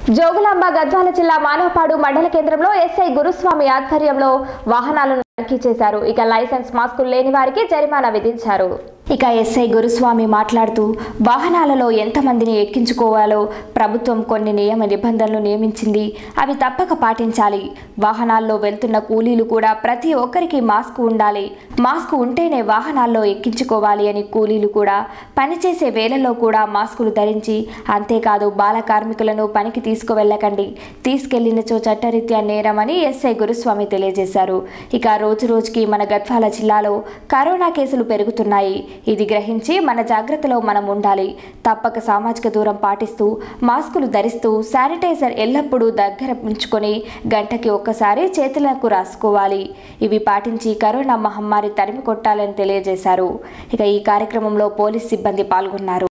జోగులాంబ గద్వాల జిల్లా మానవపాడు మండల కేంద్రంలో ఎస్ఐ గురుస్వామి ఆధ్వర్యంలో వాహనాలను తనిఖీ చేశారు ఇక లైసెన్స్ మాస్కులు లేని వారికి జరిమానా విధించారు ఇక ఎస్ఐ గురుస్వామి మాట్లాడుతూ వాహనాలలో ఎంతమందిని ఎక్కించుకోవాలో ప్రభుత్వం కొన్ని నియమ నిబంధనలు నియమించింది అవి తప్పక పాటించాలి వాహనాల్లో వెళ్తున్న కూలీలు కూడా ప్రతి ఒక్కరికి మాస్క్ ఉండాలి మాస్క్ ఉంటేనే వాహనాల్లో ఎక్కించుకోవాలి అని కూలీలు కూడా పనిచేసే వేళల్లో కూడా మాస్కులు ధరించి అంతేకాదు బాల కార్మికులను పనికి తీసుకువెళ్ళకండి తీసుకెళ్లినచో చట్టరీత్యా నేరమని ఎస్ఐ గురుస్వామి తెలియజేశారు ఇక రోజు రోజుకి మన గద్వాల జిల్లాలో కరోనా కేసులు పెరుగుతున్నాయి ఇది గ్రహించి మన జాగ్రత్తలో మనం ఉండాలి తప్పక సామాజిక దూరం పాటిస్తూ మాస్కులు ధరిస్తూ శానిటైజర్ ఎల్లప్పుడూ దగ్గర ఉంచుకొని గంటకి ఒక్కసారి చేతులకు రాసుకోవాలి ఇవి పాటించి కరోనా మహమ్మారి తరిమి కొట్టాలని తెలియజేశారు ఇక ఈ కార్యక్రమంలో పోలీస్ సిబ్బంది పాల్గొన్నారు